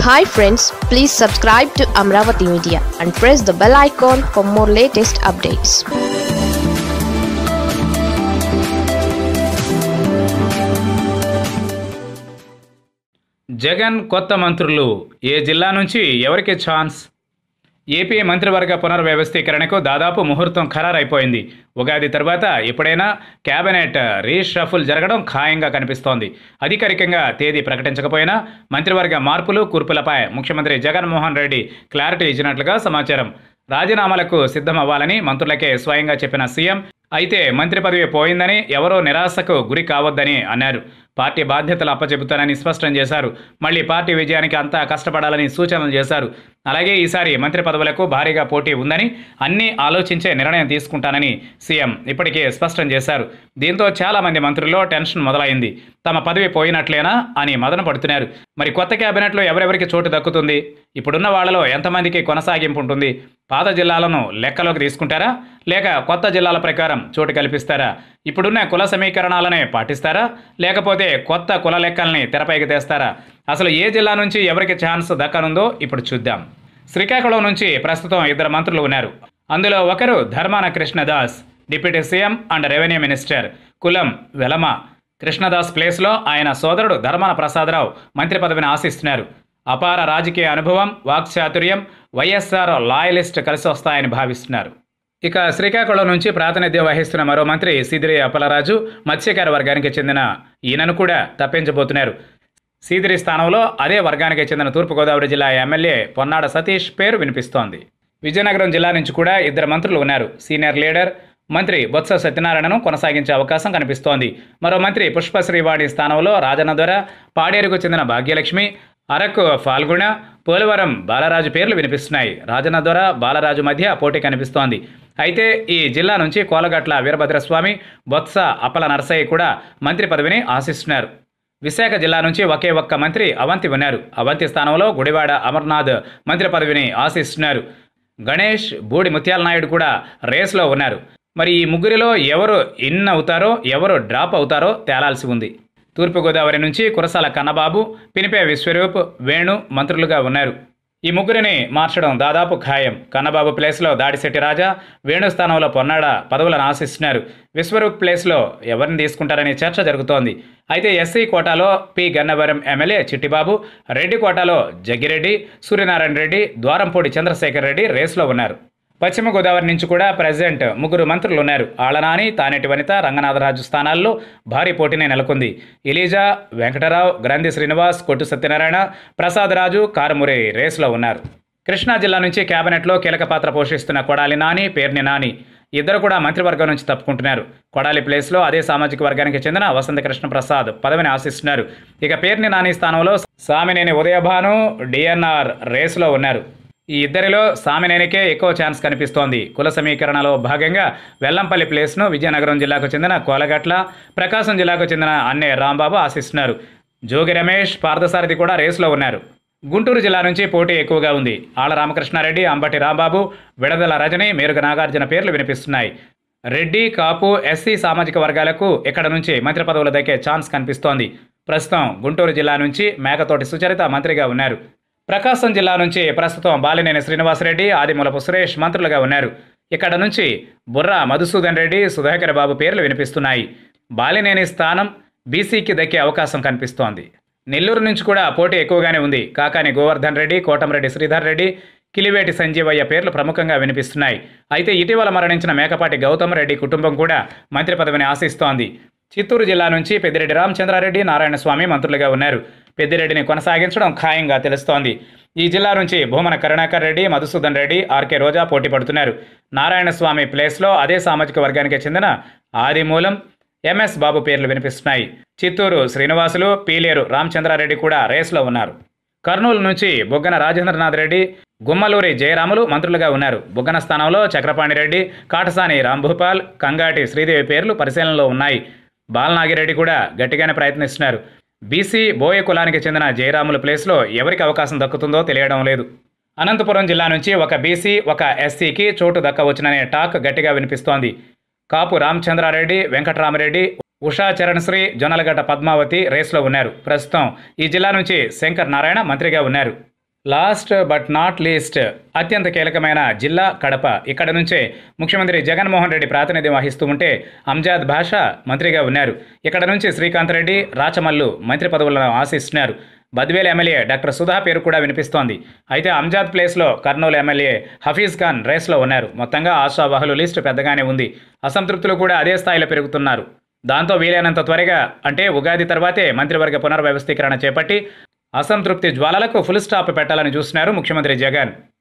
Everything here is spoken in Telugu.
hi friends please subscribe to Amaravati media and press the bell icon for more latest updates Jagan కొత్త మంత్రులు ఏ జిల్లా నుంచి ఎవరికి ఛాన్స్ ఏపీ మంత్రివర్గ పునర్వ్యవస్థీకరణకు దాదాపు ముహూర్తం ఖరారైపోయింది ఉగాది తర్వాత ఎప్పుడైనా కేబినెట్ రీషఫుల్ జరగడం ఖాయంగా కనిపిస్తోంది అధికారికంగా తేదీ ప్రకటించకపోయినా మంత్రివర్గ మార్పులు కూర్పులపై ముఖ్యమంత్రి జగన్మోహన్ రెడ్డి క్లారిటీ ఇచ్చినట్లుగా సమాచారం రాజీనామాలకు సిద్ధమవ్వాలని మంత్రులకే స్వయంగా చెప్పిన సీఎం అయితే మంత్రి పదవి పోయిందని ఎవరో నిరాశకు గురి కావద్దని అన్నారు పార్టీ బాధ్యతలు అప్పచెబుతానని స్పష్టం చేశారు మళ్ళీ పార్టీ విజయానికి అంతా కష్టపడాలని సూచనలు చేశారు అలాగే ఈసారి మంత్రి పదవులకు భారీగా పోటీ ఉందని అన్నీ ఆలోచించే నిర్ణయం తీసుకుంటానని సీఎం ఇప్పటికే స్పష్టం చేశారు దీంతో చాలామంది మంత్రుల్లో టెన్షన్ మొదలైంది తమ పదవి పోయినట్లేనా అని మదన పడుతున్నారు మరి కొత్త కేబినెట్లో ఎవరెవరికి చోటు దక్కుతుంది ఇప్పుడున్న వాళ్లలో ఎంతమందికి కొనసాగింపు ఉంటుంది పాత జిల్లాలను లెక్కలోకి తీసుకుంటారా లేక కొత్త జిల్లాల ప్రకారం చోటు కల్పిస్తారా ఇప్పుడున్న కుల సమీకరణాలనే పాటిస్తారా లేకపోతే కొత్త కుల లెక్కల్ని తెరపైకి తెస్తారా అసలు ఏ జిల్లా నుంచి ఎవరికి ఛాన్స్ దక్కనుందో ఇప్పుడు చూద్దాం శ్రీకాకుళం నుంచి ప్రస్తుతం ఇద్దరు మంత్రులు ఉన్నారు అందులో ఒకరు Dharmana Krishnadas deputy CM and revenue minister కులం వెలమ కృష్ణదాస్ ప్లేస్లో ఆయన సోదరుడు ధర్మాన ప్రసాదరావు మంత్రి పదవిని ఆశిస్తున్నారు అపార రాజకీయ అనుభవం వాక్చాతుర్యం వైఎస్ఆర్ లాయలిస్ట్ కలిసి వస్తాయని భావిస్తున్నారు ఇక శ్రీకాకుళం నుంచి ప్రాతినిధ్యం వహిస్తున్న మరో మంత్రి సిదిరి అప్పలరాజు మత్స్యకార వర్గానికి చెందిన ఈయనను కూడా తప్పించబోతున్నారు సీదిరి స్థానంలో అదే వర్గానికి చెందిన తూర్పుగోదావరి జిల్లా ఎమ్మెల్యే పొన్నాడ సతీష్ పేరు వినిపిస్తోంది విజయనగరం జిల్లా నుంచి కూడా ఇద్దరు మంత్రులు ఉన్నారు సీనియర్ లీడర్ మంత్రి బొత్స సత్యనారాయణను కొనసాగించే అవకాశం కనిపిస్తోంది మరో మంత్రి పుష్పశ్రీవాణి స్థానంలో రాజన్న దొర పాడేరుకు చెందిన భాగ్యలక్ష్మి అరకు ఫాల్గుణ పోలవరం బాలరాజు పేర్లు వినిపిస్తున్నాయి రాజన్న దొర బాలరాజు మధ్య పోటీ కనిపిస్తోంది అయితే ఈ జిల్లా నుంచి కోలగట్ల వీరభద్రస్వామి బొత్స అప్పల నరసయ్య కూడా మంత్రి పదవిని ఆశిస్తున్నారు విశాఖ జిల్లా నుంచి ఒకే ఒక్క మంత్రి అవంతి ఉన్నారు అవంతి స్థానంలో గుడివాడ అమర్నాథ్ మంత్రి పదవిని ఆశిస్తున్నారు గణేష్ బూడి ముత్యాల నాయుడు కూడా రేస్లో ఉన్నారు మరి ఈ ముగ్గురిలో ఎవరు ఇన్ అవుతారో ఎవరు డ్రాప్ అవుతారో తేలాల్సి ఉంది తూర్పుగోదావరి నుంచి కురసాల కన్నబాబు పినిపే విశ్వరూప్ వేణు మంత్రులుగా ఉన్నారు ఈ ముగ్గురిని మార్చడం దాదాపు ఖాయం కన్నబాబు ప్లేస్లో దాడిశెట్టి రాజా వేణు స్థానంలో పొన్నాడ పదవులను ఆశిస్తున్నారు విశ్వరూప్ ప్లేస్లో ఎవరిని తీసుకుంటారనే చర్చ జరుగుతోంది అయితే ఎస్సీ కోటాలో పి గన్నవరం ఎమ్మెల్యే చిట్టిబాబు రెడ్డి కోటాలో జగ్గిరెడ్డి సూర్యనారాయణ రెడ్డి ద్వారంపూడి చంద్రశేఖర్ రెడ్డి రేస్లో ఉన్నారు పశ్చిమ గోదావరి నుంచి కూడా ప్రజెంట్ ముగ్గురు మంత్రులు ఉన్నారు ఆళనాని తానేటి వనిత రంగనాథరాజు స్థానాల్లో భారీ పోటీనే నెలకొంది ఇలీజా వెంకటరావు గ్రంథి శ్రీనివాస్ కొట్టు సత్యనారాయణ ప్రసాద్ రాజు కారుమురి రేసులో ఉన్నారు కృష్ణా జిల్లా నుంచి కేబినెట్లో కీలక పాత్ర పోషిస్తున్న కొడాలి నాని పేర్ని నాని ఇద్దరు కూడా మంత్రివర్గం నుంచి తప్పుకుంటున్నారు కొడాలి ప్లేస్లో అదే సామాజిక వర్గానికి చెందిన వసంత కృష్ణ ప్రసాద్ పదవిని ఆశిస్తున్నారు ఇక పేర్ని నాని స్థానంలో సామినేని ఉదయభాను డిఎన్ఆర్ రేసులో ఉన్నారు ఈ ఇద్దరిలో సామినేనికే ఎక్కువ ఛాన్స్ కనిపిస్తోంది కుల సమీకరణలో భాగంగా వెల్లంపల్లి ప్లేస్ను విజయనగరం జిల్లాకు చెందిన కోలగట్ల ప్రకాశం జిల్లాకు చెందిన అన్నే రాంబాబు ఆశిస్తున్నారు జోగి రమేష్ పార్థసారథి కూడా రేసులో ఉన్నారు గుంటూరు జిల్లా నుంచి పోటీ ఎక్కువగా ఉంది ఆళ్ల రామకృష్ణారెడ్డి అంబటి రాంబాబు విడదల రజని మేరుగ నాగార్జున పేర్లు వినిపిస్తున్నాయి రెడ్డి కాపు ఎస్సీ సామాజిక వర్గాలకు ఇక్కడ నుంచి మంత్రి పదవులు దక్కే ఛాన్స్ కనిపిస్తోంది ప్రస్తుతం గుంటూరు జిల్లా నుంచి మేకతోటి సుచరిత మంత్రిగా ఉన్నారు ప్రకాశం జిల్లా నుంచి ప్రస్తుతం బాలినేని శ్రీనివాసరెడ్డి ఆదిమూలపు సురేష్ మంత్రులుగా ఉన్నారు ఇక్కడ నుంచి బుర్రా మధుసూదన్ రెడ్డి సుధాకర్ బాబు పేర్లు వినిపిస్తున్నాయి బాలినేని స్థానం బీసీకి దక్కే అవకాశం కనిపిస్తోంది నెల్లూరు నుంచి కూడా పోటీ ఎక్కువగానే ఉంది కాకాని గోవర్ధన్ రెడ్డి కోటంరెడ్డి శ్రీధర్ రెడ్డి కిలివేటి సంజీవయ్య పేర్లు ప్రముఖంగా వినిపిస్తున్నాయి అయితే ఇటీవల మరణించిన మేకపాటి గౌతమ్ రెడ్డి కుటుంబం కూడా మంత్రి పదవిని ఆశిస్తోంది చిత్తూరు జిల్లా నుంచి పెద్దిరెడ్డి రామచంద్రారెడ్డి నారాయణస్వామి మంత్రులుగా ఉన్నారు పెద్దిరెడ్డిని కొనసాగించడం ఖాయంగా తెలుస్తోంది ఈ జిల్లా నుంచి భూమన కరుణాకర్ రెడ్డి మధుసూదన్ రెడ్డి ఆర్కే రోజా పోటీ పడుతున్నారు నారాయణస్వామి ప్లేస్లో అదే సామాజిక వర్గానికి చెందిన ఆదిమూలం ఎంఎస్ బాబు పేర్లు వినిపిస్తున్నాయి చిత్తూరు శ్రీనివాసులు పీలేరు రామచంద్రారెడ్డి కూడా రేసులో ఉన్నారు కర్నూలు నుంచి బొగ్గన రాజేంద్రనాథ్ రెడ్డి గుమ్మలూరి జయరాములు మంత్రులుగా ఉన్నారు బుగ్గన స్థానంలో చక్రపాణి రెడ్డి కాటసాని రాంభూపాల్ కంగాటి శ్రీదేవి పేర్లు పరిశీలనలో ఉన్నాయి బాలనాగిరెడ్డి కూడా గట్టిగానే ప్రయత్నిస్తున్నారు బీసీ బోయ కులానికి చెందిన జయరాముల ప్లేస్లో ఎవరికి అవకాశం దక్కుతుందో తెలియడం లేదు అనంతపురం జిల్లా నుంచి ఒక బీసీ ఒక ఎస్సీకి చోటు దక్కవచ్చుననే టాక్ గట్టిగా వినిపిస్తోంది కాపు రామచంద్రారెడ్డి వెంకటరామరెడ్డి ఉషా చరణ్శ్రీ జొన్నలగడ్డ పద్మావతి రేస్లో ఉన్నారు ప్రస్తుతం ఈ జిల్లా నుంచి శంకర్ నారాయణ మంత్రిగా ఉన్నారు లాస్ట్ బట్ నాట్ లీస్ట్ అత్యంత కీలకమైన జిల్లా కడప ఇక్కడ నుంచే ముఖ్యమంత్రి జగన్మోహన్ రెడ్డి ప్రాతినిధ్యం వహిస్తూ ఉంటే అంజాద్ భాష మంత్రిగా ఉన్నారు ఇక్కడ నుంచి శ్రీకాంత్ రెడ్డి రాచమల్లు మంత్రి పదవులను ఆశిస్తున్నారు బద్వేల్ ఎమ్మెల్యే డాక్టర్ సుధా పేరు కూడా వినిపిస్తోంది అయితే అంజాద్ ప్లేస్లో కర్నూలు ఎమ్మెల్యే హఫీజ్ ఖాన్ రేస్లో ఉన్నారు మొత్తంగా ఆశావాహులు లిస్టు పెద్దగానే ఉంది అసంతృప్తులు కూడా అదే స్థాయిలో పెరుగుతున్నారు దాంతో వీలైనంత త్వరగా అంటే ఉగాది తర్వాతే మంత్రివర్గ పునర్వ్యవస్థీకరణ చేపట్టి అసంతృప్తి జ్వాలలకు ఫుల్ స్టాప్ పెట్టాలని చూస్తున్నారు ముఖ్యమంత్రి జగన్